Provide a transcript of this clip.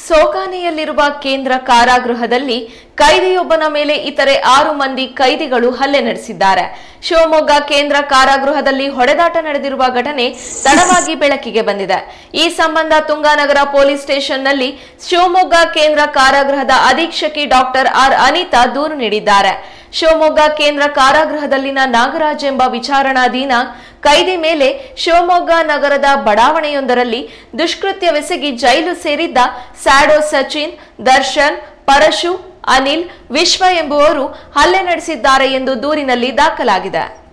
ಸೋಗಾನೆಯಲ್ಲಿರುವ ಕೇಂದ್ರ ಕಾರಾಗೃಹದಲ್ಲಿ ಕೈದಿಯೊಬ್ಬನ ಮೇಲೆ ಇತರೆ ಆರು ಮಂದಿ ಕೈದಿಗಳು ಹಲ್ಲೆ ನಡೆಸಿದ್ದಾರೆ ಶಿವಮೊಗ್ಗ ಕೇಂದ್ರ ಕಾರಾಗೃಹದಲ್ಲಿ ಹೊಡೆದಾಟ ನಡೆದಿರುವ ಘಟನೆ ತಡವಾಗಿ ಬೆಳಕಿಗೆ ಬಂದಿದೆ ಈ ಸಂಬಂಧ ತುಂಗಾನಗರ ಪೊಲೀಸ್ ಸ್ಟೇಷನ್ನಲ್ಲಿ ಶಿವಮೊಗ್ಗ ಕೇಂದ್ರ ಕಾರಾಗೃಹದ ಅಧೀಕ್ಷಕಿ ಡಾಕ್ಟರ್ ಆರ್ ಅನಿತಾ ದೂರು ನೀಡಿದ್ದಾರೆ ಶಿವಮೊಗ್ಗ ಕೇಂದ್ರ ಕಾರಾಗೃಹದಲ್ಲಿನ ನಾಗರಾಜ್ ಎಂಬ ವಿಚಾರಣಾಧೀನ ಕೈದಿ ಮೇಲೆ ಶಿವಮೊಗ್ಗ ನಗರದ ಬಡಾವಣೆಯೊಂದರಲ್ಲಿ ದುಷ್ಕೃತ್ಯವೆಸಗಿ ಜೈಲು ಸೇರಿದ್ದ ಸ್ಯಾಡೋ ಸಚಿನ್ ದರ್ಶನ್ ಪರಶು ಅನಿಲ್ ವಿಶ್ವ ಎಂಬುವರು ಹಲ್ಲೆ ನಡೆಸಿದ್ದಾರೆ ಎಂದು ದೂರಿನಲ್ಲಿ ದಾಖಲಾಗಿದೆ